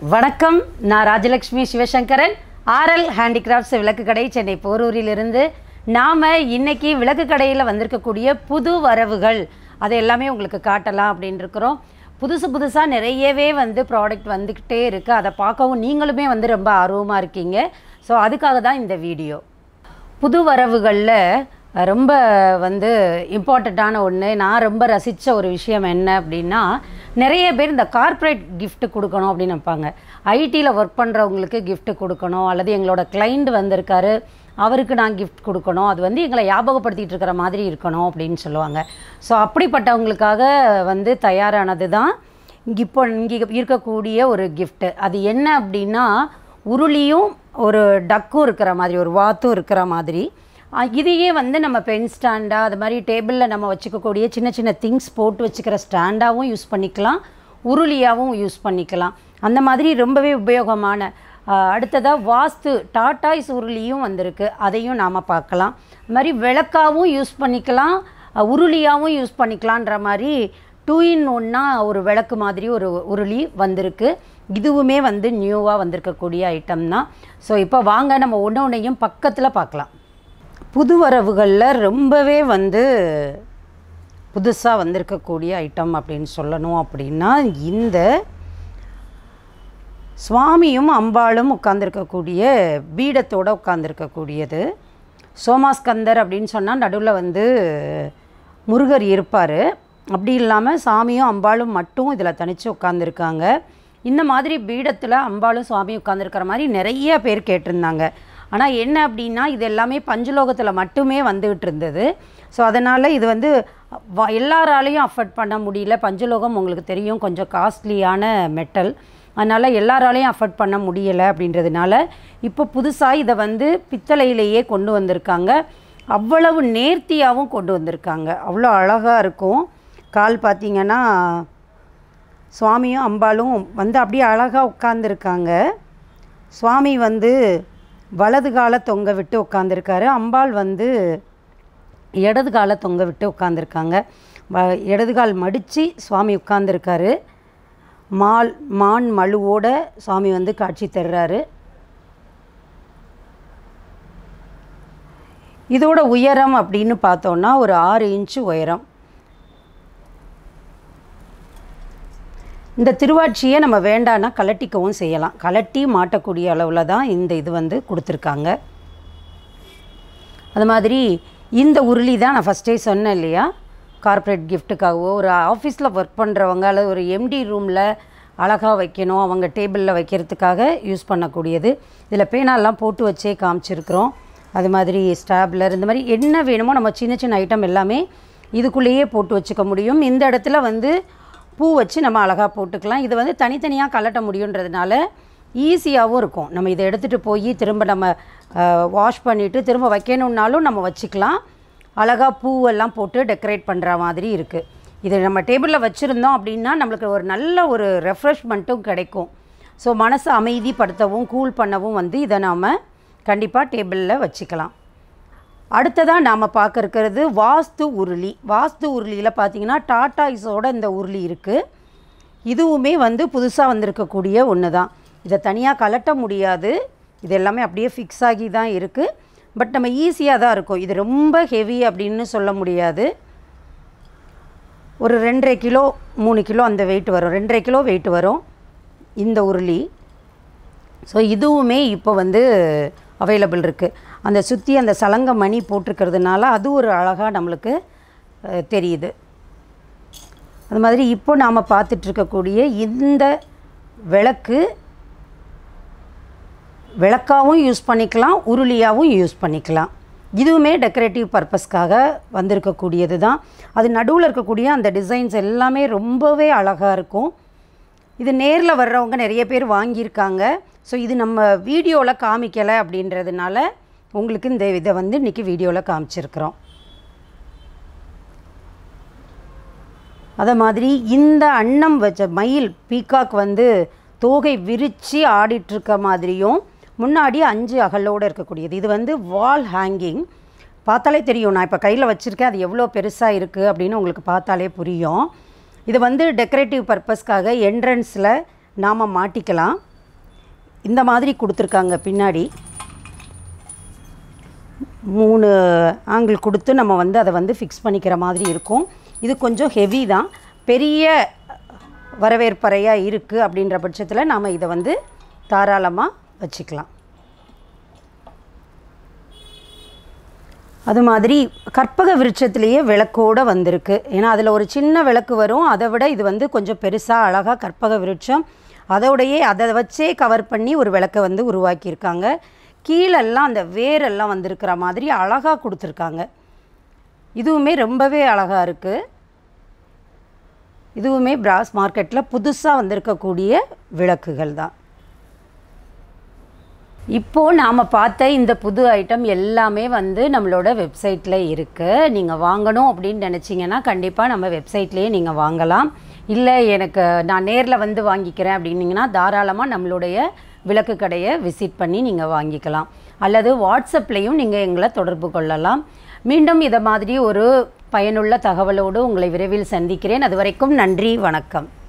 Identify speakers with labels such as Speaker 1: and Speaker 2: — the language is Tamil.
Speaker 1: வணக்கம் நான் ராஜலக்ஷ்மி சிவசங்கரன் ஆர்எல் ஹேண்டிகிராஃப்ட்ஸ் விளக்கு கடை சென்னை போரூரிலிருந்து நாம் இன்னைக்கு விளக்கு கடையில் வந்திருக்கக்கூடிய புது வரவுகள் அதை எல்லாமே உங்களுக்கு காட்டலாம் அப்படின்னு இருக்கிறோம் புதுசு புதுசாக நிறையவே வந்து ப்ராடக்ட் வந்துக்கிட்டே இருக்குது அதை பார்க்கவும் நீங்களுமே வந்து ரொம்ப ஆர்வமாக இருக்கீங்க ஸோ அதுக்காக தான் இந்த வீடியோ புது வரவுகளில் ரொம்ப வந்து இம்பார்ட்டண்ட்டான ஒன்று நான் ரொம்ப ரசித்த ஒரு விஷயம் என்ன அப்படின்னா நிறைய பேர் இந்த கார்ப்பரேட் gift கொடுக்கணும் அப்படின்னு நினைப்பாங்க ஐடியில் ஒர்க் பண்ணுறவங்களுக்கு gift கொடுக்கணும் அல்லது எங்களோட client வந்திருக்காரு அவருக்கு நான் gift கொடுக்கணும் அது வந்து எங்களை ஞாபகப்படுத்திட்டு இருக்கிற மாதிரி இருக்கணும் அப்படின்னு சொல்லுவாங்க ஸோ அப்படிப்பட்டவங்களுக்காக வந்து தயாரானது தான் இங்கே இப்போ இங்கே இருக்கக்கூடிய ஒரு gift அது என்ன அப்படின்னா உருளியும் ஒரு டக்கும் இருக்கிற மாதிரி ஒரு வாத்தும் இருக்கிற மாதிரி அஹ் இதையே வந்து நம்ம பென் ஸ்டாண்டாக அது மாதிரி டேபிளில் நம்ம வச்சுக்கக்கூடிய சின்ன சின்ன திங்ஸ் போட்டு வச்சுக்கிற ஸ்டாண்டாகவும் யூஸ் பண்ணிக்கலாம் உருளியாகவும் யூஸ் பண்ணிக்கலாம் அந்த மாதிரி ரொம்பவே உபயோகமான அஹ் அடுத்ததாக வாஸ்து டாட்டாய்ஸ் உருளியும் வந்திருக்கு அதையும் நாம் பார்க்கலாம் அது மாதிரி விளக்காவும் யூஸ் பண்ணிக்கலாம் அஹ் உருளியாகவும் யூஸ் பண்ணிக்கலான்ற மாதிரி டூ இன் ஒன்னா ஒரு விளக்கு மாதிரி ஒரு உருளி வந்திருக்கு இதுவுமே வந்து நியூவாக வந்திருக்கக்கூடிய ஐட்டம் தான் ஸோ இப்போ வாங்க நம்ம ஒன்று ஒன்றையும் பக்கத்தில் பார்க்கலாம் புது வரவுகளில் ரொம்பவே வந்து புதுசாக வந்திருக்கக்கூடிய ஐட்டம் அப்படின்னு சொல்லணும் அப்படின்னா இந்த சுவாமியும் அம்பாளும் உட்காந்துருக்கக்கூடிய பீடத்தோடு உட்காந்துருக்கக்கூடியது சோமாஸ்கந்தர் அப்படின்னு சொன்னால் நடுவில் வந்து முருகர் இருப்பார் அப்படி இல்லாமல் சாமியும் அம்பாளும் மட்டும் இதில் தனித்து உட்காந்துருக்காங்க இந்த மாதிரி பீடத்தில் அம்பாளும் சுவாமியும் உட்காந்துருக்கிற மாதிரி நிறைய பேர் கேட்டிருந்தாங்க ஆனால் என்ன அப்படின்னா இது எல்லாமே பஞ்சலோகத்தில் மட்டுமே வந்துகிட்டு இருந்தது ஸோ அதனால் இது வந்து வ- எல்லாராலையும் அஃபோர்ட் பண்ண முடியல பஞ்சலோகம் உங்களுக்கு தெரியும் கொஞ்சம் காஸ்ட்லியான மெட்டல் அதனால் எல்லாராலையும் அஃபோர்ட் பண்ண முடியலை அப்படின்றதுனால இப்போ புதுசாக இதை வந்து பித்தளையிலேயே கொண்டு வந்திருக்காங்க அவ்வளவு நேர்த்தியாகவும் கொண்டு வந்திருக்காங்க அவ்வளோ அழகாக இருக்கும் கால் பார்த்தீங்கன்னா சுவாமியும் அம்பாளும் வந்து அப்படியே அழகாக உட்காந்துருக்காங்க சுவாமி வந்து வலது காலை தொங்க விட்டு உட்காந்துருக்காரு அம்பாள் வந்து இடது காலை தொங்க விட்டு உட்காந்துருக்காங்க வ இடது கால் மடித்து சுவாமி உட்காந்துருக்காரு மால் மான் மழுவோட சுவாமி வந்து காட்சி தர்றாரு இதோட உயரம் அப்படின்னு பார்த்தோன்னா ஒரு ஆறு இன்ச்சு உயரம் இந்த திருவாட்சியை நம்ம வேண்டான்னா கலட்டிக்கவும் செய்யலாம் கலட்டி மாட்டக்கூடிய அளவில் தான் இந்த இது வந்து கொடுத்துருக்காங்க அது மாதிரி இந்த உருளி தான் நான் ஃபஸ்ட்டே சொன்னேன் இல்லையா கார்ப்பரேட் கிஃப்ட்டுக்காகவோ ஒரு ஆஃபீஸில் ஒர்க் பண்ணுறவங்க அல்லது ஒரு எம்டி ரூமில் அழகாக வைக்கணும் அவங்க டேபிளில் வைக்கிறதுக்காக யூஸ் பண்ணக்கூடியது இதில் பேனாலாம் போட்டு வச்சே காமிச்சிருக்கிறோம் அது மாதிரி ஸ்டாப்லர் இந்த மாதிரி என்ன வேணுமோ நம்ம சின்ன சின்ன ஐட்டம் எல்லாமே இதுக்குள்ளேயே போட்டு வச்சுக்க முடியும் இந்த இடத்துல வந்து பூ வச்சு நம்ம அழகாக போட்டுக்கலாம் இது வந்து தனித்தனியாக கலட்ட முடியுன்றதுனால ஈஸியாகவும் இருக்கும் நம்ம இதை எடுத்துகிட்டு போய் திரும்ப நம்ம வாஷ் பண்ணிவிட்டு திரும்ப வைக்கணுன்னாலும் நம்ம வச்சுக்கலாம் அழகாக பூவெல்லாம் போட்டு டெக்கரேட் பண்ணுற மாதிரி இருக்குது இது நம்ம டேபிளில் வச்சுருந்தோம் அப்படின்னா நம்மளுக்கு ஒரு நல்ல ஒரு ரெஃப்ரெஷ்மெண்ட்டும் கிடைக்கும் ஸோ மனசை அமைதிப்படுத்தவும் கூல் பண்ணவும் வந்து இதை நாம் கண்டிப்பாக டேபிளில் வச்சுக்கலாம் அடுத்ததாக நாம் பார்க்க இருக்கிறது வாஸ்து உருளி வாஸ்து உருளியில் பார்த்தீங்கன்னா டாட்டாய்ஸோட இந்த உருளி இருக்குது இதுவுமே வந்து புதுசாக வந்திருக்கக்கூடிய ஒன்று தான் இதை தனியாக கலட்ட முடியாது இது எல்லாமே அப்படியே ஃபிக்ஸ் ஆகி தான் இருக்குது பட் நம்ம ஈஸியாக தான் இருக்கும் இது ரொம்ப ஹெவி அப்படின்னு சொல்ல முடியாது ஒரு ரெண்டரை கிலோ மூணு கிலோ அந்த வெயிட் வரும் ரெண்டரை கிலோ வெயிட் வரும் இந்த உருளி ஸோ இதுவுமே இப்போ வந்து அவைலபிள் இருக்குது அந்த சுற்றி அந்த சலங்க மணி போட்டிருக்கிறதுனால அது ஒரு அழகாக நம்மளுக்கு அஹ், தெரியுது அது மாதிரி இப்போ நாம் பார்த்துட்ருக்கக்கூடிய இந்த விளக்கு விளக்காவும் யூஸ் பண்ணிக்கலாம் உருளியாகவும் யூஸ் பண்ணிக்கலாம் இதுவுமே டெக்கரேட்டிவ் பர்பஸ்க்காக வந்திருக்கக்கூடியது தான் அது நடுவில் இருக்கக்கூடிய அந்த டிசைன்ஸ் எல்லாமே ரொம்பவே அழகாக இருக்கும் இது நேரில் வர்றவங்க நிறைய பேர் வாங்கியிருக்காங்க ஸோ இது நம்ம வீடியோவில் காமிக்கலை அப்படின்றதுனால உங்களுக்கு இந்த இதை வந்து இன்றைக்கி வீடியோவில் காமிச்சிருக்கிறோம் அதை மாதிரி இந்த அன்னம் வச்ச மயில் பீகாக் வந்து தோகை விரித்து ஆடிட்டுருக்க மாதிரியும் முன்னாடி அஞ்சு அகலோடு இருக்கக்கூடியது இது வந்து வால் ஹேங்கிங் பார்த்தாலே தெரியும் நான் இப்போ கையில் வச்சுருக்கேன் அது எவ்வளோ பெருசாக இருக்குது அப்படின்னு உங்களுக்கு பார்த்தாலே புரியும் இது வந்து டெக்கரேட்டிவ் பர்பஸ்க்காக என்ட்ரன்ஸில் நாம் மாட்டிக்கலாம் இந்த மாதிரி கொடுத்துருக்காங்க பின்னாடி மூணு ஆங்கிள் கொடுத்து நம்ம வந்து அதை வந்து ஃபிக்ஸ் பண்ணிக்கிற மாதிரி இருக்கும் இது கொஞ்சம் ஹெவி தான் பெரிய வரவேற்பறையாக இருக்குது அப்படின்ற பட்சத்தில் நாம் இதை வந்து தாராளமாக வச்சுக்கலாம் அது மாதிரி கற்பக விருட்சத்திலேயே விளக்கோடு வந்திருக்கு ஏன்னா அதில் ஒரு சின்ன விளக்கு வரும் அதை விட இது வந்து கொஞ்சம் பெருசாக அழகாக கற்பக விருட்சம் அதோடையே அதை வச்சே கவர் பண்ணி ஒரு விளக்கை வந்து உருவாக்கியிருக்காங்க கீழெல்லாம் அந்த வேரெல்லாம் வந்திருக்கிற மாதிரி அழகாக கொடுத்துருக்காங்க இதுவுமே ரொம்பவே அழகாக இருக்குது இதுவுமே பிராஸ் மார்க்கெட்டில் புதுசாக வந்திருக்கக்கூடிய விளக்குகள் தான் இப்போது நாம் பார்த்த இந்த புது ஐட்டம் எல்லாமே வந்து நம்மளோட வெப்சைட்டில் இருக்குது நீங்கள் வாங்கணும் அப்படின்னு நினச்சிங்கன்னா கண்டிப்பாக நம்ம வெப்சைட்லேயே நீங்கள் வாங்கலாம் இல்லை எனக்கு நான் நேரில் வந்து வாங்கிக்கிறேன் அப்படின்னீங்கன்னா தாராளமாக நம்மளுடைய விளக்கு கடையை விசிட் பண்ணி நீங்கள் வாங்கிக்கலாம் அல்லது வாட்ஸ்அப்லேயும் நீங்கள் எங்களை தொடர்பு கொள்ளலாம் மீண்டும் இதை மாதிரி ஒரு பயனுள்ள தகவலோடு உங்களை விரைவில் சந்திக்கிறேன் அது வரைக்கும் நன்றி வணக்கம்